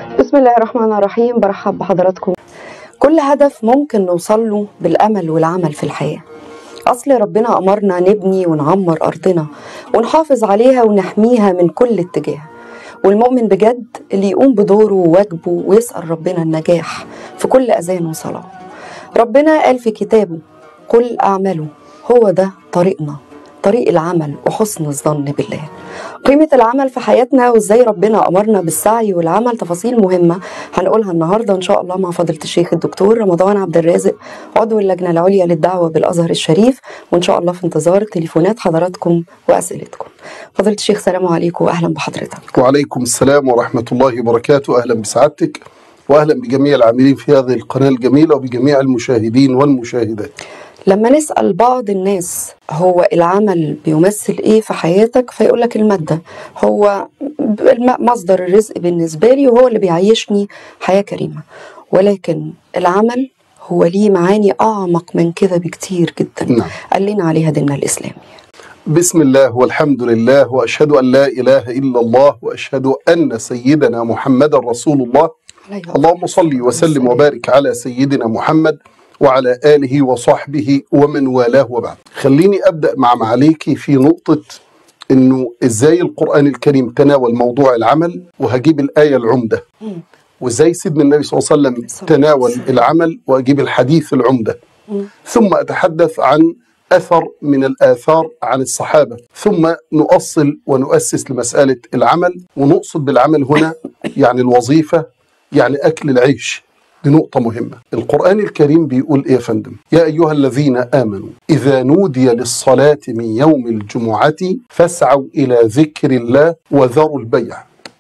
بسم الله الرحمن الرحيم برحب بحضراتكم كل هدف ممكن نوصل له بالأمل والعمل في الحياة أصل ربنا أمرنا نبني ونعمر أرضنا ونحافظ عليها ونحميها من كل اتجاه والمؤمن بجد اللي يقوم بدوره وواجبه ويسأل ربنا النجاح في كل أذان وصلاة ربنا قال في كتابه قل أعملوا هو ده طريقنا طريق العمل وحسن الظن بالله قيمة العمل في حياتنا وازاي ربنا أمرنا بالسعي والعمل تفاصيل مهمة هنقولها النهاردة إن شاء الله مع فضيلة الشيخ الدكتور رمضان عبد الرازق عضو اللجنة العليا للدعوة بالأزهر الشريف وإن شاء الله في انتظار تليفونات حضراتكم وأسئلتكم فضيلة الشيخ سلام عليكم وأهلا بحضرتك وعليكم السلام ورحمة الله وبركاته أهلا بسعادتك وأهلا بجميع العاملين في هذه القناة الجميلة وبجميع المشاهدين والمشاهدات لما نسأل بعض الناس هو العمل بيمثل ايه في حياتك فيقول لك المادة هو الم- مصدر الرزق بالنسبة لي وهو اللي بيعيشني حياة كريمة ولكن العمل هو ليه معاني أعمق من كده بكتير جدا نعم. قال لنا عليها ديننا الإسلامي بسم الله والحمد لله وأشهد أن لا إله إلا الله وأشهد أن سيدنا محمد رسول الله عليه اللهم صل وسلم وبارك على سيدنا محمد وعلى آله وصحبه ومن والاه وبعد خليني أبدأ مع معاليكي في نقطة أنه إزاي القرآن الكريم تناول موضوع العمل وهجيب الآية العمدة وإزاي سيدنا النبي صلى الله عليه وسلم تناول العمل وأجيب الحديث العمدة ثم أتحدث عن أثر من الآثار عن الصحابة ثم نؤصل ونؤسس لمسألة العمل ونقصد بالعمل هنا يعني الوظيفة يعني أكل العيش دي نقطة مهمة القرآن الكريم بيقول إيه يا فندم يا أيها الذين آمنوا إذا نودي للصلاة من يوم الجمعة فاسعوا إلى ذكر الله وذروا البيع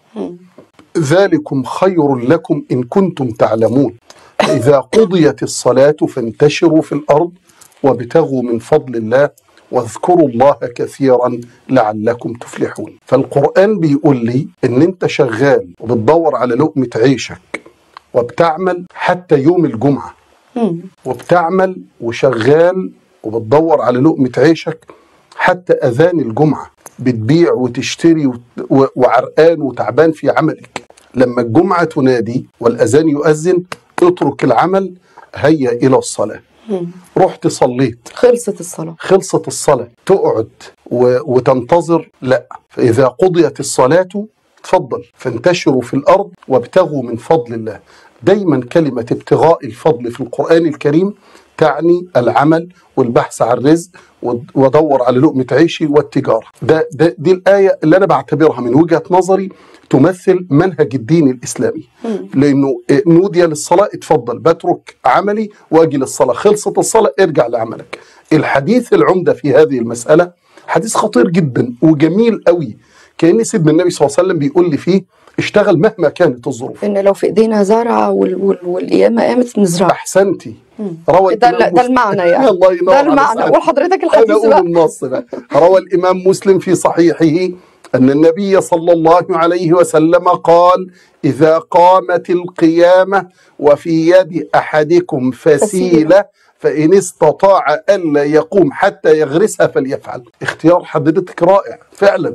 ذلكم خير لكم إن كنتم تعلمون فإذا قضيت الصلاة فانتشروا في الأرض وابتغوا من فضل الله واذكروا الله كثيرا لعلكم تفلحون فالقرآن بيقول لي إن أنت شغال وبتدور على لقمة عيشك وبتعمل حتى يوم الجمعة وبتعمل وشغال وبتدور على لقمة عيشك حتى أذان الجمعة بتبيع وتشتري وت- و- وعرقان وتعبان في عملك لما الجمعة تنادي والأذان يؤذن اترك العمل هيا إلى الصلاة رحت صليت خلصت الصلاة خلصت الصلاة تقعد و... وتنتظر لا فإذا قضيت الصلاة تفضل فانتشروا في الأرض وابتغوا من فضل الله دايما كلمة ابتغاء الفضل في القرآن الكريم تعني العمل والبحث عن رزق ود- ودور على لقمة عيشي والتجارة ده, ده دي الآية اللي أنا بعتبرها من وجهة نظري تمثل منهج الدين الإسلامي لأنه إيه، نودي للصلاة اتفضل بترك عملي وأجي للصلاة خلصت الصلاة ارجع لعملك الحديث العمدة في هذه المسألة حديث خطير جدا وجميل قوي كأن سيدنا النبي صلى الله عليه وسلم بيقول لي فيه اشتغل مهما كانت الظروف إن لو في إيدينا زرعة وال... وال... والقيامة قامت نزرعها احسنتي روى ده الإمام ده مسلم- المعنى يعني الله ينور ده على المعنى سعادتك. وحضرتك انا الحديث اقول بقى النص بقى روى الامام مسلم في صحيحه ان النبي صلى الله عليه وسلم قال اذا قامت القيامه وفي يد احدكم فسيله فان استطاع الا يقوم حتى يغرسها فليفعل اختيار حضرتك رائع فعلا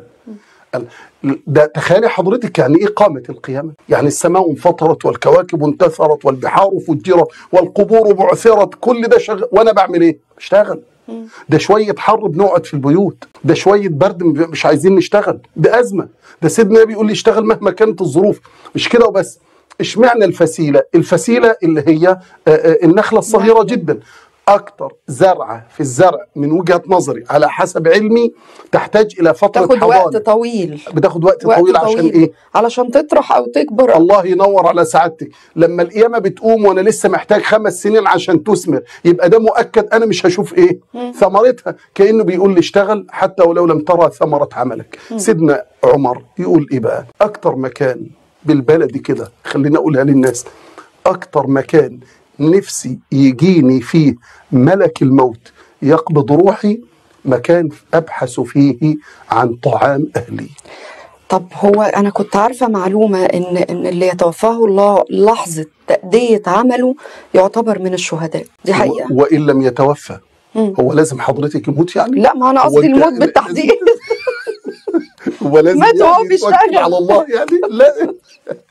ده تخيلي حضرتك يعني ايه قامت القيامه؟ يعني السماء انفطرت والكواكب انتثرت والبحار فجرت والقبور بعثرت كل ده شغل وانا بعمل ايه؟ بشتغل ده شويه حر بنقعد في البيوت ده شويه برد م- مش عايزين نشتغل ده ازمه ده سيدنا النبي بيقول لي اشتغل مهما كانت الظروف مش كده وبس اشمعنى الفسيله؟ الفسيله اللي هي آه، آه، النخله الصغيره جدا اكتر زرعه في الزرع من وجهه نظري على حسب علمي تحتاج الى فتره تاخد حضانه وقت طويل بتاخد وقت, وقت طويل عشان ايه؟ علشان تطرح او تكبر الله ينور على سعادتك لما القيامه بتقوم وانا لسه محتاج خمس سنين عشان تثمر يبقى ده مؤكد انا مش هشوف ايه ثمرتها كانه بيقول لي اشتغل حتى ولو لم ترى ثمره عملك سيدنا عمر يقول ايه بقى اكتر مكان بالبلدي كده خلينا اقولها للناس اكتر مكان نفسي يجيني فيه ملك الموت يقبض روحي مكان ابحث فيه عن طعام اهلي طب هو انا كنت عارفه معلومه ان ان اللي يتوفاه الله لحظه تاديه عمله يعتبر من الشهداء دي حقيقه و- وان لم يتوفى هو لازم حضرتك يموت يعني لا ما انا هو قصدي أنت- الموت بالتحديد هو لازم مات وهو يعني بيشتغل. يتوكل على الله يعني لا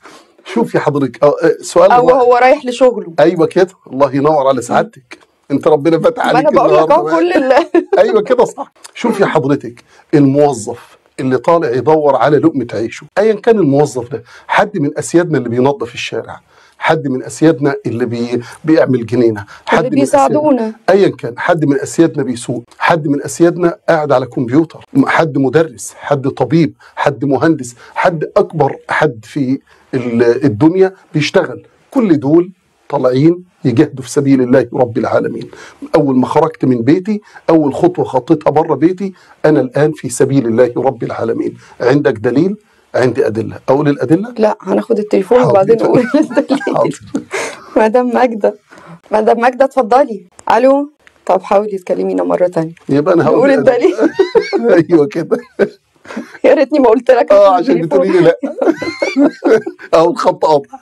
شوفي حضرتك آه، آه، سؤال او واحد. هو رايح لشغله ايوه كده الله ينور على سعادتك انت ربنا فتح ما عليك انا بقول لك النهارده اهو بقى. كل ال- ايوه كده صح شوفي حضرتك الموظف اللي طالع يدور على لقمه عيشه ايا كان الموظف ده حد من اسيادنا اللي بينظف الشارع حد من اسيادنا اللي بي... بيعمل جنينه حد اللي من بيساعدونا أسيادنا- ايا كان حد من اسيادنا بيسوق حد من اسيادنا قاعد على كمبيوتر حد مدرس حد طبيب حد مهندس حد اكبر حد في ال- الدنيا بيشتغل كل دول طالعين يجاهدوا في سبيل الله رب العالمين اول ما خرجت من بيتي اول خطوه خطيتها بره بيتي انا الان في سبيل الله رب العالمين عندك دليل عندي ادله اقول الادله لا هناخد التليفون حاضر. وبعدين نقول الدليل حاضر مدام ماجدة مدام ماجدة اتفضلي الو طب حاولي تكلمينا مرة تانية يبقى انا هقول نقول الدليل ايوه كده يا ريتني ما قلت لك اه ناخد عشان التليفون. بتقولي لي لا او الخط قطع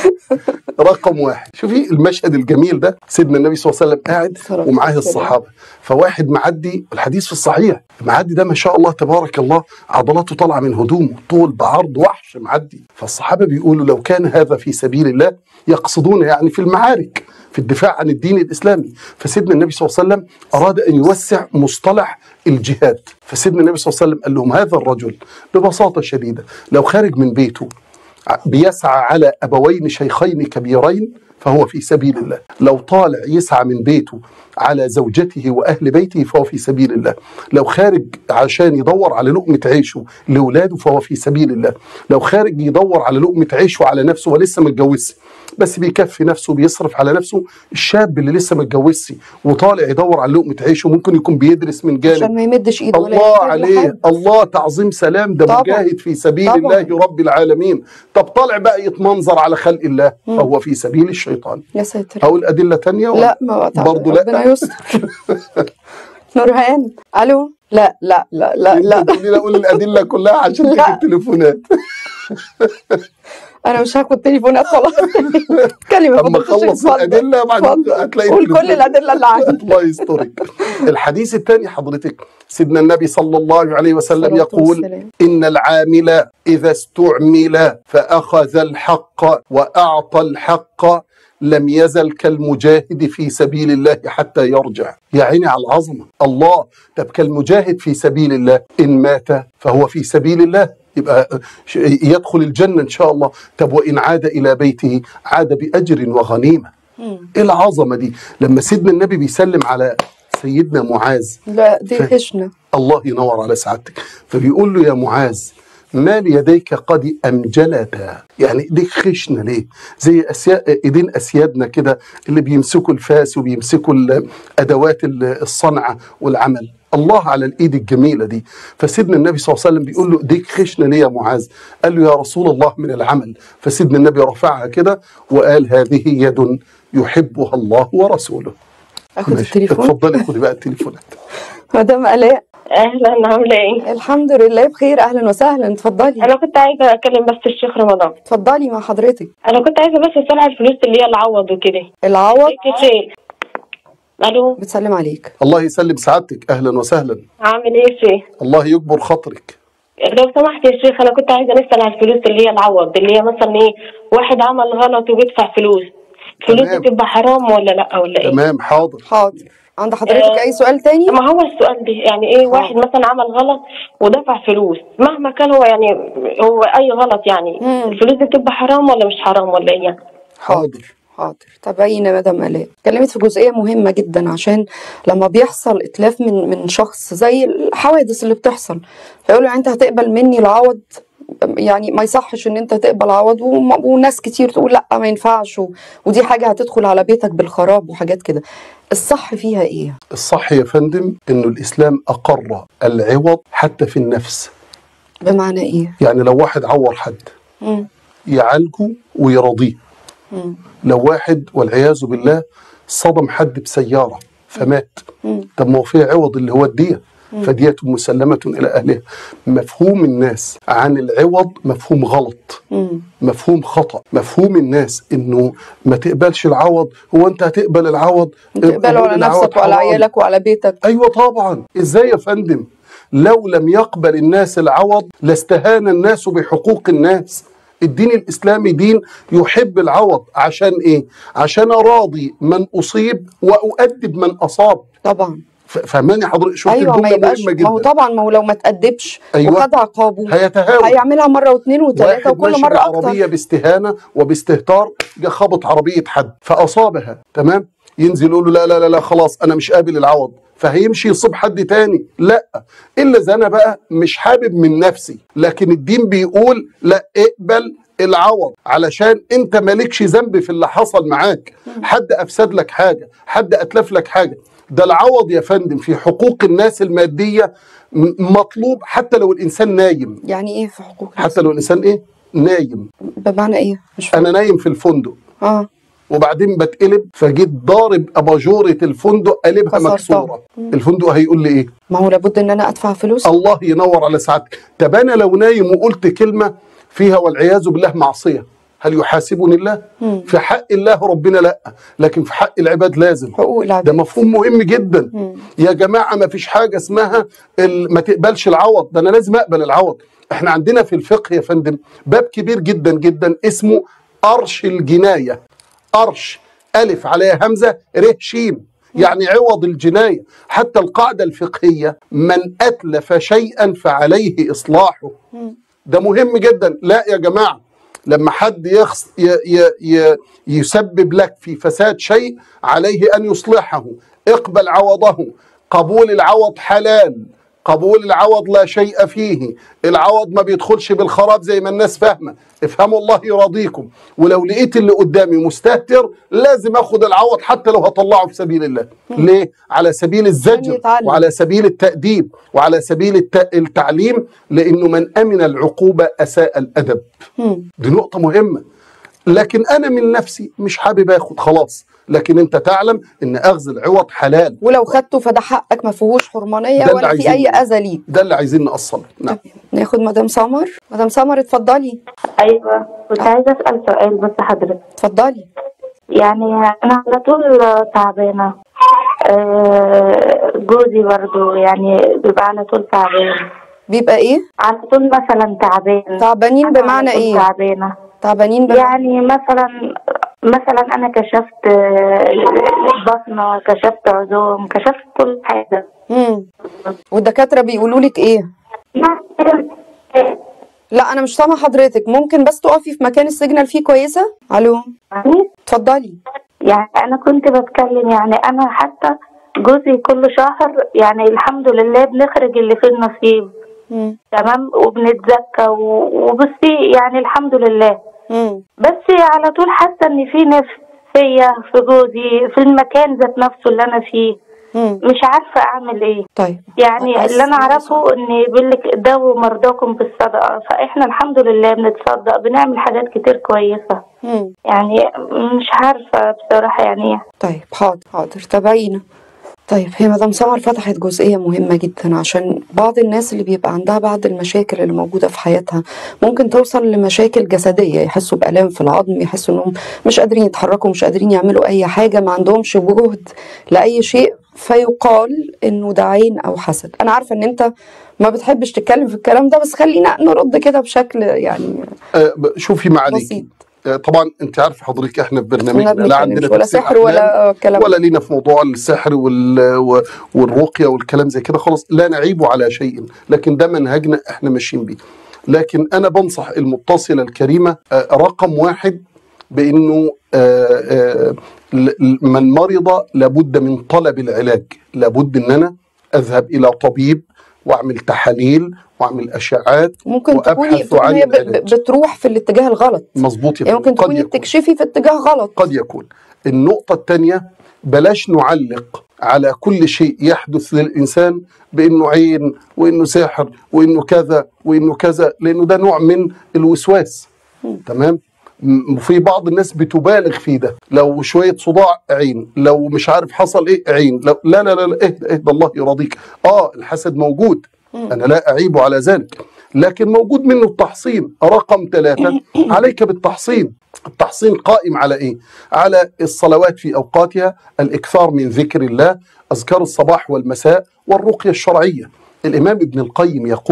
رقم واحد شوفي المشهد الجميل ده سيدنا النبي صلى الله عليه وسلم قاعد صلى الله ومعاه عليه وسلم. الصحابه فواحد معدي الحديث في الصحيح المعدي ده ما شاء الله تبارك الله عضلاته طالعه من هدومه طول بعرض وحش معدي فالصحابه بيقولوا لو كان هذا في سبيل الله يقصدون يعني في المعارك في الدفاع عن الدين الاسلامي فسيدنا النبي صلى الله عليه وسلم اراد ان يوسع مصطلح الجهاد فسيدنا النبي صلى الله عليه وسلم قال لهم هذا الرجل ببساطه شديده لو خارج من بيته بيسعى على ابوين شيخين كبيرين فهو في سبيل الله لو طالع يسعى من بيته على زوجته واهل بيته فهو في سبيل الله لو خارج عشان يدور على لقمه عيشه لاولاده فهو في سبيل الله لو خارج يدور على لقمه عيشه على نفسه ولسه ما اتجوزش بس بيكفي نفسه بيصرف على نفسه الشاب اللي لسه ما اتجوزش وطالع يدور على لقمه عيشه ممكن يكون بيدرس من جانب عشان ما يمدش ايده ولا الله يحتاج عليه لحد. الله تعظيم سلام ده طبعا. مجاهد في سبيل طبعا. الله رب العالمين طب طالع بقى يتمنظر على خلق الله فهو في سبيل الشيطان يا ساتر أقول أدلة تانية ولا؟ لا ما برضو لا. ربنا يستر نورهان الو لا لا لا لا لا تقولي لي أقول الأدلة كلها عشان لا. تجيب تليفونات انا مش هاخد تليفونات خلاص كلمه أما أخلص الأدلة بعد هتلاقي قول كل التليفون. الادله اللي عندك الله يسترك الحديث الثاني حضرتك سيدنا النبي صلى الله عليه وسلم الصلاة يقول والسلام. إن العامل إذا استعمل فأخذ الحق وأعطى الحق لم يزل كالمجاهد في سبيل الله حتى يرجع يا عيني على العظمة الله طب كالمجاهد في سبيل الله إن مات فهو في سبيل الله يبقى ش- يدخل الجنة إن شاء الله طب وإن عاد إلى بيته عاد بأجر وغنيمة ايه العظمه دي لما سيدنا النبي بيسلم على سيدنا معاذ لا دي ف- خشنه الله ينور على سعادتك فبيقول له يا معاذ ما ليديك قد امجلتا يعني ايديك خشنه ليه زي أسيا... ايدين اسيادنا كده اللي بيمسكوا الفاس وبيمسكوا ال- ادوات ال- الصنعه والعمل الله على الايد الجميله دي فسيدنا النبي صلى الله عليه وسلم بيقول له ايديك خشنه ليه يا معاذ قال له يا رسول الله من العمل فسيدنا النبي رفعها كده وقال هذه يد يحبها الله ورسوله اخد ماشي. التليفون اتفضلي خدي بقى التليفونات مدام الاء اهلا عامله ايه الحمد لله بخير اهلا وسهلا اتفضلي انا كنت عايزه اكلم بس الشيخ رمضان اتفضلي مع حضرتك انا كنت عايزه بس اسال على الفلوس اللي هي العوض وكده العوض شيخ الو بتسلم عليك الله يسلم سعادتك اهلا وسهلا عامل ايه يا شيخ الله يكبر خاطرك لو سمحت يا شيخ انا كنت عايزه نسال على الفلوس اللي هي العوض اللي هي مثلا ايه واحد عمل غلط وبيدفع فلوس فلوس تمام. تبقى حرام ولا لا ولا ايه تمام حاضر حاضر عند حضرتك آه، اي سؤال تاني ما هو السؤال ده يعني ايه واحد مثلا عمل غلط ودفع فلوس مهما كان هو يعني هو اي غلط يعني مم. الفلوس دي تبقى حرام ولا مش حرام ولا ايه حاضر حاضر تابعينا مدام الاء اتكلمت في جزئيه مهمه جدا عشان لما بيحصل اتلاف من من شخص زي الحوادث اللي بتحصل فيقول له انت هتقبل مني العوض يعني ما يصحش ان انت تقبل عوض وم- وناس كتير تقول لا ما ينفعش و- ودي حاجه هتدخل على بيتك بالخراب وحاجات كده الصح فيها ايه الصح يا فندم انه الاسلام اقر العوض حتى في النفس بمعنى ايه يعني لو واحد عور حد مم. يعالجه ويرضيه مم. لو واحد والعياذ بالله صدم حد بسياره فمات مم. طب ما هو في عوض اللي هو الديه فدية مسلمة إلى أهلها مفهوم الناس عن العوض مفهوم غلط مم. مفهوم خطأ مفهوم الناس إنه ما تقبلش العوض هو أنت هتقبل العوض تقبله هو على العوض نفسك وعلى حرام. عيالك وعلى بيتك ايوه طبعا ازاي يا فندم لو لم يقبل الناس العوض لاستهان الناس بحقوق الناس الدين الاسلامي دين يحب العوض عشان ايه عشان اراضي من اصيب واؤدب من اصاب طبعا ف- فهماني حضرتك شوف ايوه ما الجمله يبقاش مهمه ما هو جدا طبعا ما هو لو ما تأدبش أيوة. وخد عقابه هيتهاون هيعملها مره واثنين وثلاثه واحد وكل ماشي مره اكتر بعربيه باستهانه وباستهتار جه خبط عربيه حد فاصابها تمام ينزل يقول له لا لا لا لا خلاص انا مش قابل العوض فهيمشي يصيب حد تاني لا الا اذا انا بقى مش حابب من نفسي لكن الدين بيقول لا اقبل العوض علشان انت مالكش ذنب في اللي حصل معاك حد افسد لك حاجه حد اتلف لك حاجه ده العوض يا فندم في حقوق الناس الماديه م- مطلوب حتى لو الانسان نايم يعني ايه في حقوق حتى لو الانسان ايه نايم بمعنى ايه مش فاهم انا نايم في الفندق اه وبعدين بتقلب فجيت ضارب اباجوره الفندق قلبها كسرتها. مكسوره الفندق هيقول لي ايه ما هو لابد ان انا ادفع فلوس الله ينور على سعادتك طب انا لو نايم وقلت كلمه فيها والعياذ بالله معصيه هل يحاسبني الله في حق الله ربنا لا لكن في حق العباد لازم حقوق ده العباد مفهوم مهم جدا يا جماعه ما فيش حاجه اسمها ال- ما تقبلش العوض ده انا لازم اقبل العوض احنا عندنا في الفقه يا فندم باب كبير جدا جدا اسمه أرش الجنايه أرش ألف عليها همزة ر شيم يعني عوض الجناية حتى القاعدة الفقهية من أتلف شيئا فعليه إصلاحه ده مهم جدا لا يا جماعة لما حد يخص ي ي ي يسبب لك في فساد شيء عليه أن يصلحه اقبل عوضه قبول العوض حلال قبول العوض لا شيء فيه العوض ما بيدخلش بالخراب زي ما الناس فاهمه افهموا الله يراضيكم ولو لقيت اللي قدامي مستهتر لازم اخد العوض حتى لو هطلعه في سبيل الله ليه على سبيل الزجر يتعلم. وعلى سبيل التأديب وعلى سبيل الت- التعليم لانه من امن العقوبه اساء الادب دي نقطه مهمه لكن انا من نفسي مش حابب اخد خلاص لكن انت تعلم ان اخذ العوض حلال ولو خدته فده حقك ما فيهوش حرمانيه ده اللي ولا في اي عايزينه. اذى ليك ده اللي عايزين نأصله نعم ناخد مدام سمر مدام سمر اتفضلي ايوه كنت عايزه اسال سؤال بس حضرتك اتفضلي يعني انا على طول تعبانه آه، جوزي برضو يعني بيبقى على طول تعبان بيبقى ايه على طول مثلا تعبان تعبانين أنا بمعنى على طول ايه تعبانه تعبانين بمعنى يعني مثلا مثلا انا كشفت آه، بطنه كشفت عظام كشفت كل حاجه مم. والدكاتره بيقولوا لك ايه لا انا مش سامعه حضرتك ممكن بس تقفي في مكان السيجنال فيه كويسه الو يعني اتفضلي يعني انا كنت بتكلم يعني انا حتى جوزي كل شهر يعني الحمد لله بنخرج اللي فيه النصيب مم. تمام وبنتزكى و- وبصي يعني الحمد لله مم. بس على طول حاسه ان في نفس فيا في جوزي في المكان ذات نفسه اللي انا فيه مم. مش عارفه اعمل ايه طيب يعني بس- اللي انا اعرفه ان بيقول لك داووا مرضاكم بالصدقه فاحنا الحمد لله بنتصدق بنعمل حاجات كتير كويسه مم. يعني مش عارفه بصراحه يعني ايه طيب حاضر حاضر تابعينا طيب هي مدام سمر فتحت جزئية مهمة جدا عشان بعض الناس اللي بيبقى عندها بعض المشاكل اللي موجودة في حياتها ممكن توصل لمشاكل جسدية يحسوا بآلام في العظم يحسوا انهم مش قادرين يتحركوا مش قادرين يعملوا أي حاجة ما عندهمش جهد لأي شيء فيقال انه ده عين أو حسد أنا عارفة ان أنت ما بتحبش تتكلم في الكلام ده بس خلينا نرد كده بشكل يعني آه، ب- شوفي ما عليك بسيط. آه، طبعا انت عارف حضرتك احنا في ما برنامجنا لا بنتكلمش عندنا ولا تفسير سحر أحلام ولا كلام ولا لينا في موضوع السحر وال... و- والرقيه والكلام زي كده خلاص لا نعيب على شيء لكن ده منهجنا احنا ماشيين بيه لكن انا بنصح المتصله الكريمه آه، رقم واحد بانه آه، آه، ل- ل- من مرض لابد من طلب العلاج لابد ان انا اذهب الى طبيب واعمل تحاليل واعمل اشعات ممكن تكوني وابحث تكون عن هي ب- العلاج. ب- بتروح في الاتجاه الغلط مظبوط يا يعني فندم. ممكن قد تكوني يكون. بتكشفي في اتجاه غلط قد يكون النقطة الثانية بلاش نعلق على كل شيء يحدث للإنسان بأنه عين وأنه ساحر وأنه كذا وأنه كذا لأنه ده نوع من الوسواس تمام م- وفي بعض الناس بتبالغ في ده لو شوية صداع عين لو مش عارف حصل ايه عين لو لا لا لا, لا اهدى اهدى الله يرضيك اه الحسد موجود انا لا اعيب على ذلك لكن موجود منه التحصين رقم ثلاثة عليك بالتحصين التحصين قائم على ايه على الصلوات في اوقاتها الاكثار من ذكر الله اذكار الصباح والمساء والرقية الشرعية الامام ابن القيم يقول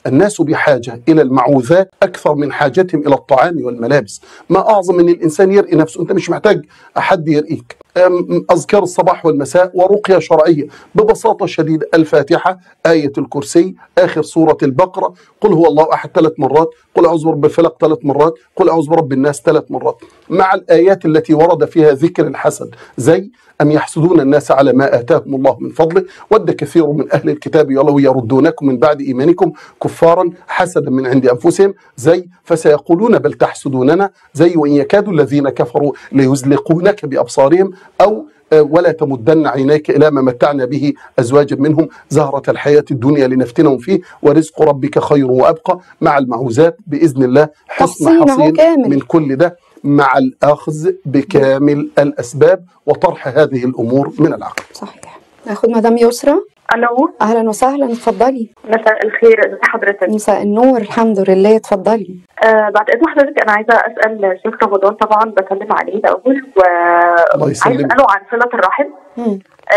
الناس بحاجة إلى المعوذات أكثر من حاجتهم إلى الطعام والملابس ما أعظم من الإنسان يرئي نفسه أنت مش محتاج أحد يرئيك أم- أذكار الصباح والمساء ورقية شرعية ببساطة شديدة الفاتحة آية الكرسي آخر سورة البقرة قل هو الله أحد ثلاث مرات قل أعوذ برب الفلق ثلاث مرات قل أعوذ برب الناس ثلاث مرات مع الآيات التي ورد فيها ذكر الحسد زي أم يحسدون الناس على ما آتاهم الله من فضله ود كثير من أهل الكتاب ولو يردونكم من بعد إيمانكم كفارا حسدا من عند أنفسهم زي فسيقولون بل تحسدوننا زي وإن يكاد الذين كفروا ليزلقونك بأبصارهم أو آه، ولا تمدن عينيك إلى ما متعنا به أزواجا منهم زهرة الحياة الدنيا لنفتنهم فيه ورزق ربك خير وأبقى مع المعوذات بإذن الله حصن تحصين أهو حصين كامل. من كل ده مع الأخذ بكامل الأسباب وطرح هذه الأمور من العقل صحيح ناخد مدام يسرى الو اهلا وسهلا اتفضلي مساء الخير ازي حضرتك مساء النور الحمد لله اتفضلي آه بعد اذن حضرتك انا عايزه اسال شيخ رمضان طبعا بسلم عليه الاول الله وعايزه يسلمك. اساله عن صله الرحم مم.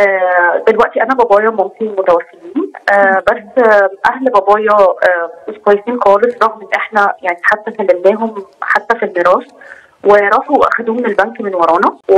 آه دلوقتي انا بابايا ومامتي متوفيين آه بس آه اهل بابايا آه مش كويسين خالص رغم ان احنا يعني حتى كلمناهم حتى في الميراث وراحوا واخدوه من البنك من ورانا و...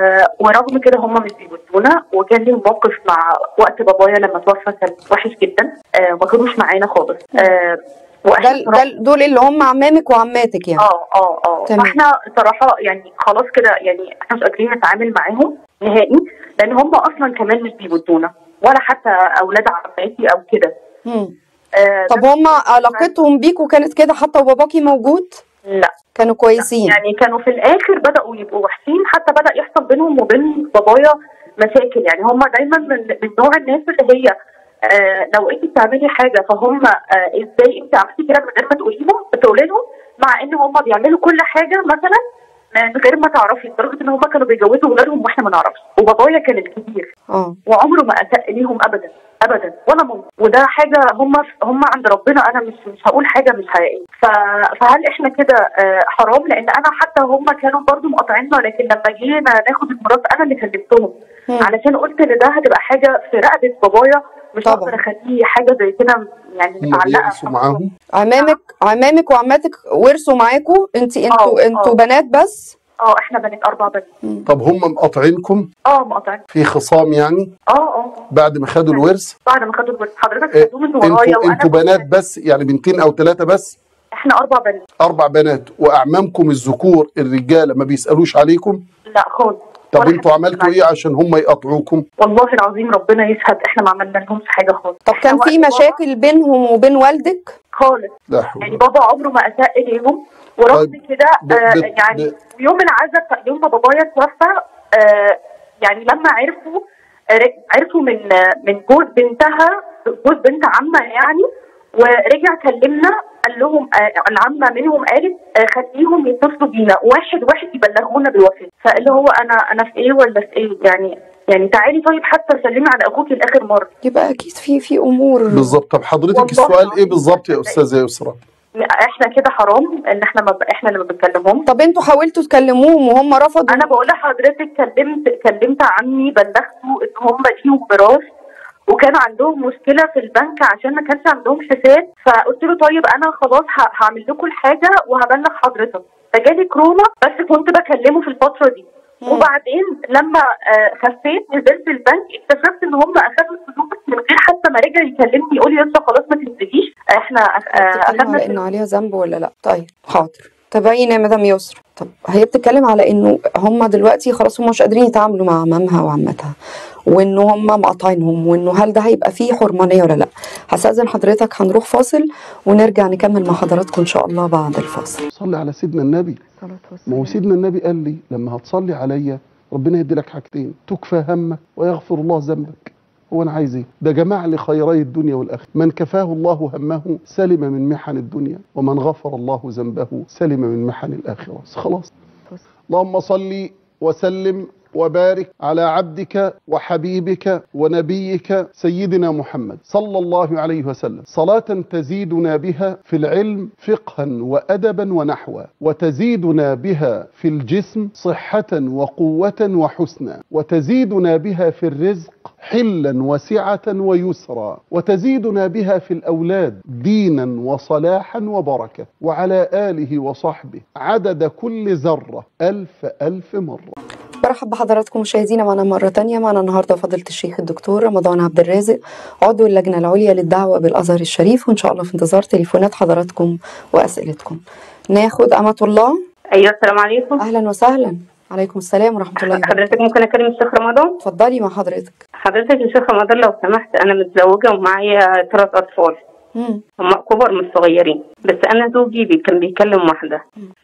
ورغم كده هم مش بيودونا وكان لي موقف مع وقت بابايا لما توفى كان وحش جدا آه ما كانوش معانا خالص آه وإحنا ده ده دول اللي هم عمامك وعماتك يعني اه اه اه تمام. فاحنا صراحه يعني خلاص كده يعني احنا مش قادرين نتعامل معاهم نهائي لان هم اصلا كمان مش بيودونا ولا حتى اولاد عماتي او كده مم. آه طب هم علاقتهم بيكوا كانت كده حتى وباباكي موجود لا كانوا كويسين يعني كانوا في الاخر بداوا يبقوا وحشين حتى بدا يحصل بينهم وبين بابايا مشاكل يعني هم دايما من, من نوع الناس اللي هي آه لو انت بتعملي حاجه فهم آه ازاي انت عملتي كده من غير ما تقولي لهم تقولي لهم مع ان هم بيعملوا كل حاجه مثلا من غير ما تعرفي لدرجه ان هم كانوا بيجوزوا ولادهم واحنا ما نعرفش وبابايا كان الكبير اه وعمره ما اساء ليهم ابدا ابدا ولا ممكن وده حاجه هم هم عند ربنا انا مش مش هقول حاجه مش حقيقيه ف- فهل احنا كده آه، حرام لان انا حتى هم كانوا برضو مقاطعيننا لكن لما جينا ناخد الميراث انا اللي كلمتهم مم. علشان قلت ان ده هتبقى حاجه في رقبه بابايا مش طبعا. هقدر اخليه حاجه زي كده يعني هم متعلقه بيقيسوا معاهم عمامك عمامك وعماتك ورثوا معاكوا انت انتوا آه، انتوا آه. بنات بس اه احنا بنات اربع بنات طب هم مقاطعينكم اه مقاطعين في خصام يعني اه اه بعد ما خدوا الورث بعد ما خدوا الورث حضرتك إيه، خدوه من ورايا انتوا وانا انتوا بنات بس يعني بنتين او ثلاثه بس احنا اربع بنات اربع بنات واعمامكم الذكور الرجاله ما بيسالوش عليكم لا خالص طب ولا انتوا حد عملتوا معايا. ايه عشان هم يقاطعوكم والله العظيم ربنا يشهد احنا ما عملنا لهمش حاجه خالص طب إحنا كان وقت في بابا مشاكل بينهم وبين والدك خالص لا حول يعني بابا عمره ما اساء اليهم ورغم طيب، كده ب- آه ب- يعني ب- يوم العزاء بتاع- يوم ما بابايا توفى آه يعني لما عرفوا آه، عرفوا من آه، من جوز بنتها جوز بنت عمه يعني ورجع كلمنا قال لهم آه العمه منهم قالت آه خليهم يتصلوا بينا واحد واحد يبلغونا بالوفاه فاللي هو انا انا في ايه ولا في ايه يعني يعني تعالي طيب حتى سلمي على اخوكي لاخر مره يبقى اكيد في في امور بالظبط طب حضرتك والله السؤال ايه العظيم. بالظبط يا استاذه يسرا احنا كده حرام ان احنا ما احنا اللي ما بنكلمهمش طب انتوا حاولتوا تكلموهم وهم رفضوا انا بقول لحضرتك كلمت كلمت عمي بلغته ان هم ليهم ميراث وكان عندهم مشكله في البنك عشان ما كانش عندهم حساب فقلت له طيب انا خلاص ه- هعمل لكم الحاجه وهبلغ حضرتك فجالي كورونا بس كنت بكلمه في الفتره دي مم. وبعدين لما آه، خفيت نزلت البنك اكتشفت ان هم اخدوا الفلوس من غير حتى ما رجع يكلمني يقول لي يلا خلاص ما تنزليش احنا آه، بتتكلم اخدنا على انه عليها ذنب ولا لا طيب حاضر تابعينا يا مدام يسرا طب هي بتتكلم على انه هم دلوقتي خلاص هم مش قادرين يتعاملوا مع عمامها وعمتها وانه هم مقاطعينهم وانه هل ده هيبقى فيه حرمانيه ولا لا هستاذن حضرتك هنروح فاصل ونرجع نكمل مع حضراتكم ان شاء الله بعد الفاصل صلي على سيدنا النبي ما هو سيدنا النبي قال لي لما هتصلي عليا ربنا يدي لك حاجتين تكفى همك ويغفر الله ذنبك هو انا عايز ايه ده جمع لي خيري الدنيا والاخره من كفاه الله همه سلم من محن الدنيا ومن غفر الله ذنبه سلم من محن الاخره خلاص اللهم صل وسلم وبارك على عبدك وحبيبك ونبيك سيدنا محمد صلى الله عليه وسلم صلاة تزيدنا بها في العلم فقها وأدبا ونحوا وتزيدنا بها في الجسم صحة وقوة وحسنا وتزيدنا بها في الرزق حلا وسعة ويسرا وتزيدنا بها في الأولاد دينا وصلاحا وبركة وعلى آله وصحبه عدد كل ذرة ألف ألف مرة برحب بحضراتكم مشاهدينا معنا مرة تانية معنا النهاردة فضيلة الشيخ الدكتور رمضان عبد الرازق عضو اللجنة العليا للدعوة بالأزهر الشريف وإن شاء الله في انتظار تليفونات حضراتكم وأسئلتكم ناخد أمة الله ايوه السلام عليكم أهلا وسهلا عليكم السلام ورحمة الله وبركاته حضرتك ممكن اكلم الشيخ رمضان اتفضلي مع حضرتك حضرتك يا شيخ رمضان لو سمحت انا متزوجه ومعايا ثلاث اطفال مم. هم كبر مش صغيرين بس انا زوجي بي كان بيكلم واحده ف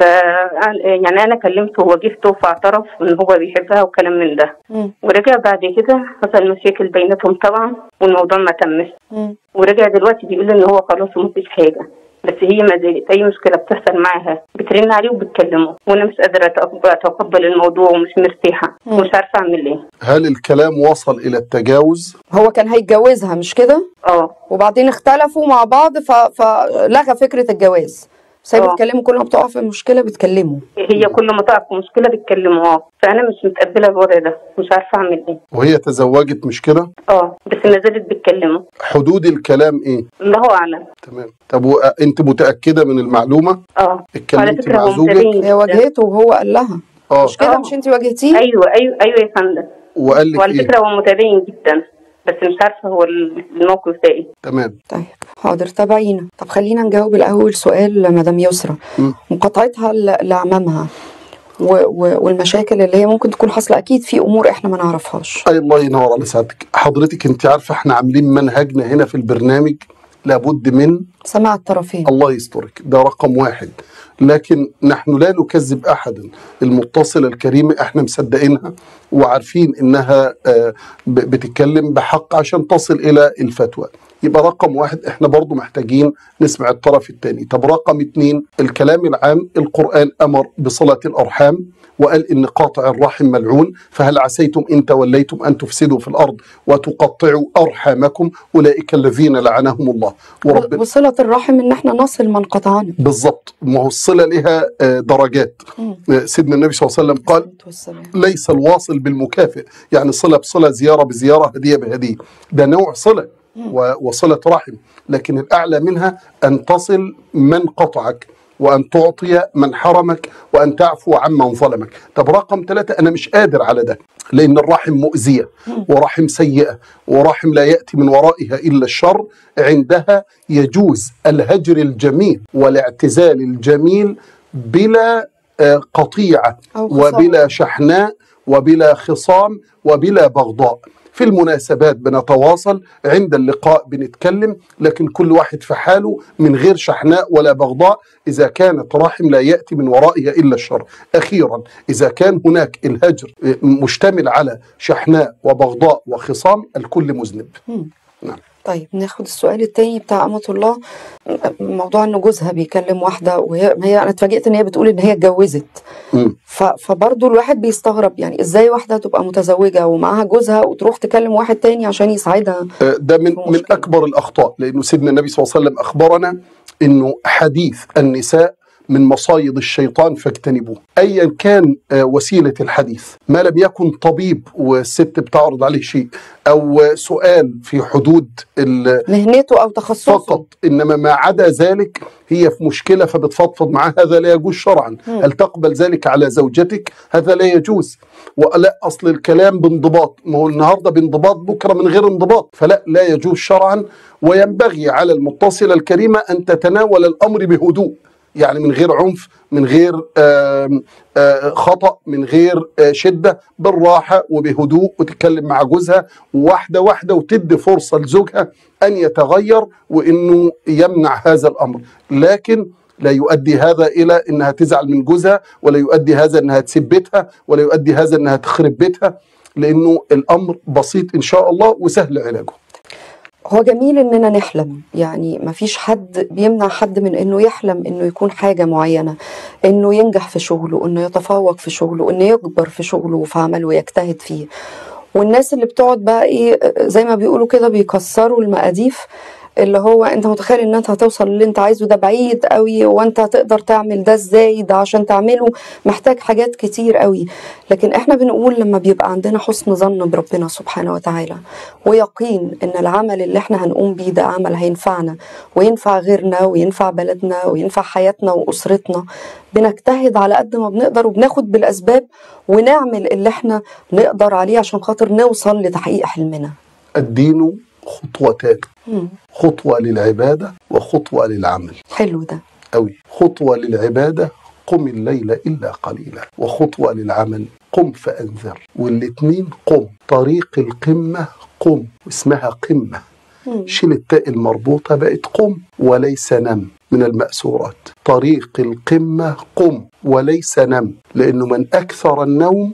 يعني انا كلمته وواجهته فاعترف ان هو بيحبها وكلام من ده مم. ورجع بعد كده حصل مشاكل بيناتهم طبعا والموضوع ما تمش مم. ورجع دلوقتي بيقول ان هو خلاص ومفيش حاجه بس هي ما زالت اي مشكله بتحصل معاها بترن عليه وبتكلمه وانا مش قادره أتقب- اتقبل الموضوع ومش مرتاحه مم. ومش عارفه اعمل ايه هل الكلام وصل إلى التجاوز؟ هو كان هيتجوزها مش كده اه وبعدين اختلفوا مع بعض ف... فلغى فكرة الجواز بس هي آه. بتكلمه كل ما بتقع في مشكلة بتكلمه هي كل ما تقع في مشكله بتكلمه اه فانا مش متقبله الوضع ده مش عارفه اعمل ايه وهي تزوجت مش كده؟ اه بس ما زالت بتكلمه حدود الكلام إيه؟ الله اعلم تمام طب و- أنت متأكدة من المعلومة؟ اه اتكلمتي على فكره مع هو زوجك؟ متابعني هي جداً. واجهته وهو قال لها آه مش كده آه. مش انت واجهتيه ايوه ايوه ايوه يا فندم وقال لك وعلى إيه؟ فكره هو متابعني جدا بس مش عارفه هو الموقف ده ايه تمام طيب حاضر تابعينا طب خلينا نجاوب الأول سؤال مدام يسرى مم. مقاطعتها ل- لعمامها و... و... والمشاكل اللي هي ممكن تكون حاصلة أكيد في أمور إحنا ما نعرفهاش أي الله ينور على سعادتك حضرتك أنت عارفة إحنا عاملين منهجنا هنا في البرنامج لابد من سماع الطرفين الله يسترك ده رقم واحد لكن نحن لا نكذب احدا المتصله الكريمه احنا مصدقينها وعارفين انها آه، ب- بتتكلم بحق عشان تصل الى الفتوى يبقى رقم واحد احنا برضو محتاجين نسمع الطرف الثاني طب رقم اتنين الكلام العام القرآن أمر بصلة الأرحام وقال إن قاطع الرحم ملعون فهل عسيتم إن توليتم أن تفسدوا في الأرض وتقطعوا أرحامكم أولئك الذين لعنهم الله ورب وصلة الرحم إن إحنا نصل من قطعنا بالضبط ما هو الصلة لها آه، درجات مم. آه، سيدنا النبي صلى الله عليه وسلم قال والسلام. ليس الواصل بالمكافئ يعني صلة بصلة زيارة بزيارة هدية بهدية ده نوع صلة و- وصلة رحم لكن الأعلى منها أن تصل من قطعك وأن تعطي من حرمك وأن تعفو عمن ظلمك طب رقم ثلاثة أنا مش قادر على ده لأن الرحم مؤذية ورحم سيئة ورحم لا يأتي من ورائها إلا الشر عندها يجوز الهجر الجميل والاعتزال الجميل بلا آه، قطيعة أو خصام. وبلا شحناء وبلا خصام وبلا بغضاء في المناسبات بنتواصل عند اللقاء بنتكلم لكن كل واحد في حاله من غير شحناء ولا بغضاء إذا كانت رحم لا يأتي من ورائها إلا الشر أخيرا إذا كان هناك الهجر مشتمل على شحناء وبغضاء وخصام الكل مذنب مم. نعم طيب ناخد السؤال التاني بتاع أمة الله موضوع إن جوزها بيكلم واحدة وهي هي أنا اتفاجئت إن هي بتقول إن هي اتجوزت مم. ف... فبرضه الواحد بيستغرب يعني إزاي واحدة تبقى متزوجة ومعاها جوزها وتروح تكلم واحد تاني عشان يساعدها ده من هو من مشكلة. اكبر الاخطاء لانه سيدنا النبي صلى الله عليه وسلم اخبرنا انه حديث النساء من مصايد الشيطان فاجتنبوه ايا كان آه، وسيله الحديث ما لم يكن طبيب والست بتعرض عليه شيء او آه، سؤال في حدود ال- مهنته أو تخصصه فقط انما ما عدا ذلك هي في مشكله فبتفضفض معاه هذا لا يجوز شرعا هل تقبل ذلك على زوجتك هذا لا يجوز ولا اصل الكلام بانضباط ما هو النهارده بانضباط بكره من غير انضباط فلا لا يجوز شرعا وينبغي على المتصله الكريمه ان تتناول الامر بهدوء يعني من غير عنف من غير آم، آه، خطأ من غير آه، شدة بالراحة وبهدوء وتتكلم مع جوزها واحدة واحدة وتدي فرصة لزوجها أن يتغير وأنه يمنع هذا الأمر لكن لا يؤدي هذا إلى أنها تزعل من جوزها ولا يؤدي هذا أنها تسيب بيتها ولا يؤدي هذا أنها تخرب بيتها لأنه الأمر بسيط إن شاء الله وسهل علاجه هو جميل اننا نحلم يعني مفيش حد بيمنع حد من انه يحلم انه يكون حاجه معينه انه ينجح في شغله انه يتفوق في شغله انه يكبر في شغله وفي عمله ويجتهد فيه والناس اللي بتقعد بقى ايه زي ما بيقولوا كده بيكسروا المقاديف اللي هو انت متخيل ان انت هتوصل اللي انت عايزه ده بعيد قوي وانت هتقدر تعمل ده ازاي ده عشان تعمله محتاج حاجات كتير قوي لكن احنا بنقول لما بيبقى عندنا حسن ظن بربنا سبحانه وتعالى ويقين ان العمل اللي احنا هنقوم بيه ده عمل هينفعنا وينفع غيرنا وينفع بلدنا وينفع حياتنا واسرتنا بنجتهد على قد ما بنقدر وبناخد بالاسباب ونعمل اللي احنا نقدر عليه عشان خاطر نوصل لتحقيق حلمنا الدين خطوتان خطوة للعبادة وخطوة للعمل حلو ده أوي خطوة للعبادة قم الليل إلا قليلا وخطوة للعمل قم فأنذر والاتنين قم طريق القمة قم اسمها قمة شيل التاء المربوطة بقت قم وليس نم من المأسورات طريق القمة قم وليس نم لأنه من أكثر النوم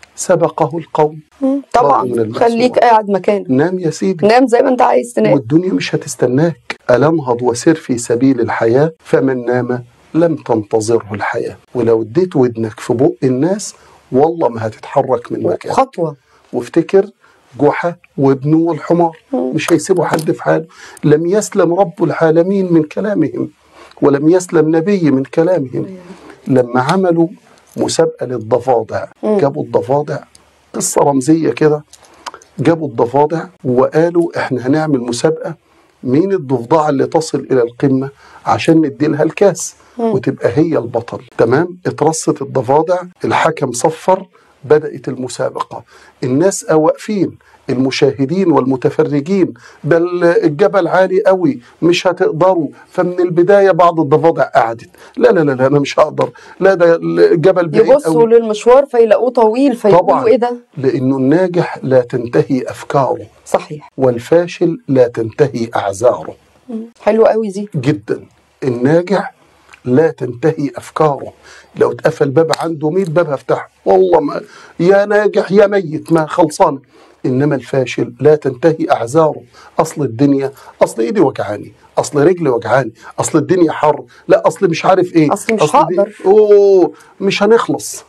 سبقه القوم برضه طبعا من المأسورات. خليك قاعد مكانك نام يا سيدي نام زي ما انت عايز تنام والدنيا مش هتستناك ألا انهض وسر في سبيل الحياة فمن نام لم تنتظره الحياة ولو اديت ودنك في بق الناس والله ما هتتحرك من مكانك خطوه وافتكر جحا وابنه والحمار مش هيسيبوا حد في حاله لم يسلم رب العالمين من كلامهم ولم يسلم نبي من كلامهم لما عملوا مسابقة للضفادع جابوا الضفادع قصة رمزية كده جابوا الضفادع وقالوا احنا هنعمل مسابقة مين الضفدعة اللي تصل إلى القمة عشان ندي لها الكاس وتبقى هي البطل تمام اترصت الضفادع الحكم صفر بدأت المسابقة الناس واقفين المشاهدين والمتفرجين ده الجبل عالي قوي مش هتقدروا فمن البداية بعض الضفادع قعدت لا لا لا, لا أنا مش هقدر لا ده الجبل بعيد يبصوا قوي للمشوار فيلاقوه طويل فيقولوا طبعا ايه ده لأنه الناجح لا تنتهي أفكاره صحيح والفاشل لا تنتهي أعذاره حلو قوي دي جدا الناجح لا تنتهي افكاره لو اتقفل باب عنده 100 باب هفتحه والله ما يا ناجح يا ميت ما خلصان انما الفاشل لا تنتهي اعذاره اصل الدنيا اصل ايدي وجعاني اصل رجلي وجعاني اصل الدنيا حر لا اصل مش عارف ايه أصل مش دي- هقدر. اوه مش هنخلص